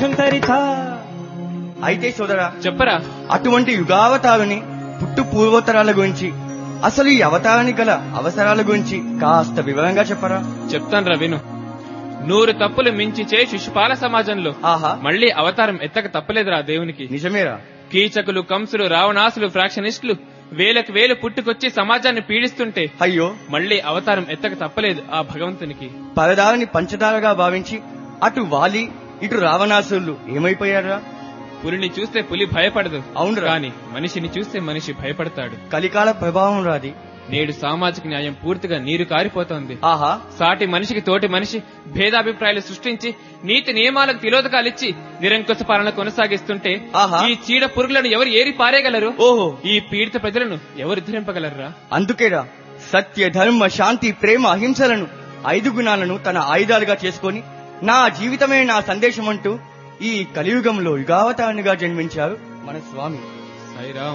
ఝంకరితా అయితే సోదరా చెప్పరా అటువంటి యుగావతారుని పుట్టు పూర్వోత్తరాల గురించి అసలు ఈ అవతారానికి గల అవసరాల గురించి కాస్త వివరంగా చెప్పరా చెప్తాను విను నూరు తప్పులు మించి చే శిశుపాల సమాజంలో ఆహా మళ్ళీ అవతారం ఎత్తక తప్పలేదురా దేవునికి నిజమేరా కీచకులు కంసులు రావణాసులు ఫ్రాక్షనిస్టులు వేలకు వేలు పుట్టుకొచ్చి సమాజాన్ని పీడిస్తుంటే అయ్యో మళ్ళీ అవతారం ఎత్తక తప్పలేదు ఆ భగవంతునికి పరదారిని పంచదారగా భావించి అటు వాలి ఇటు రావణాసురులు ఏమైపోయారా పులిని చూస్తే పులి భయపడదు అవునురా. కానీ మనిషిని చూస్తే మనిషి భయపడతాడు కలికాల ప్రభావం రాది నేడు సామాజిక న్యాయం పూర్తిగా నీరు కారిపోతోంది ఆహా సాటి మనిషికి తోటి మనిషి భేదాభిప్రాయాలు సృష్టించి నీతి నియమాలకు తిలోదకాలిచ్చి నిరంకుశ పాలన కొనసాగిస్తుంటే ఆహా. ఈ చీడ పురుగులను ఎవరు ఏరి పారేయగలరు ఓహో ఈ పీడిత ప్రజలను ఎవరు ధరింపగలరా అందుకేరా సత్య ధర్మ శాంతి ప్రేమ అహింసలను ఐదు గుణాలను తన ఆయుధాలుగా చేసుకొని నా జీవితమే నా సందేశం అంటూ ఈ కలియుగంలో యుగావతారునిగా జన్మించారు మన స్వామి సాయిరాం